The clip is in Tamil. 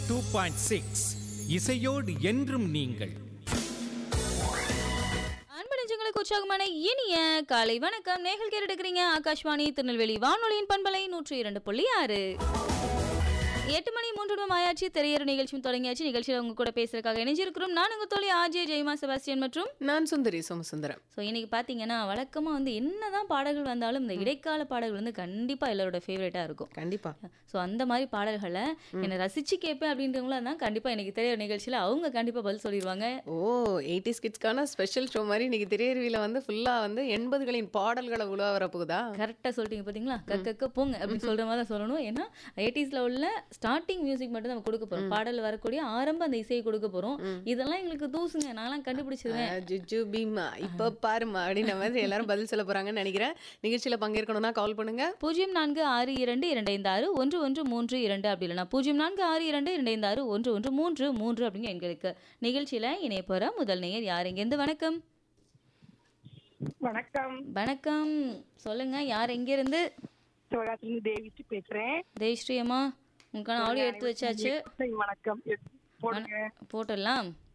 டூ பாயிண்ட் சிக்ஸ் இசையோடு என்றும் நீங்கள் அன்பு நெஞ்சங்களுக்கு உற்சாகமான இனிய காலை வணக்கம் நேர்கள் கேட்டுக்கிறீங்க ஆகாஷ்வாணி திருநெல்வேலி வானொலியின் பண்பலை நூற்றி இரண்டு புள்ளி ஆறு எட்டு மணி மூன்று நிமிடம் ஆயாச்சு திரையர நிகழ்ச்சியும் தொடங்கியாச்சு நிகழ்ச்சியில் உங்க கூட பேசுறதுக்காக இணைஞ்சிருக்கிறோம் நான் உங்க தோழி ஆஜே ஜெயமா செபாஸ்டியன் மற்றும் நான் சுந்தரி சோமசுந்தரம் ஸோ இன்னைக்கு பார்த்தீங்கன்னா வழக்கமாக வந்து என்னதான் பாடல்கள் வந்தாலும் இந்த இடைக்கால பாடல்கள் வந்து கண்டிப்பாக எல்லாரோட ஃபேவரட்டாக இருக்கும் கண்டிப்பா ஸோ அந்த மாதிரி பாடல்களை என்னை ரசிச்சு கேட்பேன் அப்படின்றவங்களா தான் கண்டிப்பாக இன்னைக்கு திரையர நிகழ்ச்சியில் அவங்க கண்டிப்பாக பதில் சொல்லிடுவாங்க ஓ எயிட்டி கிட்ஸ்க்கான ஸ்பெஷல் ஷோ மாதிரி இன்னைக்கு திரையருவியில வந்து ஃபுல்லா வந்து எண்பதுகளின் பாடல்களை உலா வரப்போகுதா கரெக்டாக சொல்லிட்டீங்க பார்த்தீங்களா கக்க போங்க அப்படின்னு சொல்கிற மாதிரி தான் சொல்லணும் ஏன்னா எயிட்டிஸில் உள்ள ஸ்டார்டிங் மியூசிக் மட்டும் நம்ம கொடுக்க போகிறோம் பாடல் வரக்கூடிய ஆரம்ப அந்த இசையை கொடுக்க போகிறோம் இதெல்லாம் எங்களுக்கு தூசுங்க நான்லாம் கண்டுபிடிச்சிருவேன் அஹ், ஜுஜு பீமா இப்ப பாருமா அப்படின்ற மாதிரி எல்லாரும் பதில் சொல்ல போறாங்கன்னு நினைக்கிறேன் நிகழ்ச்சியில பங்கேற்கணும்னா கால் பண்ணுங்க பூஜ்ஜியம் நான்கு ஆறு இரண்டு இரண்டு ஐந்து ஆறு ஒன்று ஒன்று மூன்று இரண்டு அப்படி இல்லைனா பூஜ்ஜியம் நான்கு ஆறு இரண்டு இரண்டு ஐந்து ஆறு ஒன்று ஒன்று மூன்று மூன்று அப்படிங்க எங்களுக்கு நிகழ்ச்சியில் இணைய போகிற முதல் நேயர் யார் எங்கேருந்து வணக்கம் வணக்கம் வணக்கம் சொல்லுங்க யார் எங்கேருந்து சிவகாசிலிருந்து தேவிச்சு பேசுறேன் ஜெயஸ்ரீ அம்மா உங்களுக்கான ஆடியோ எடுத்து வச்சாச்சு வணக்கம் எ- போடுங்க போட்டுடலாம்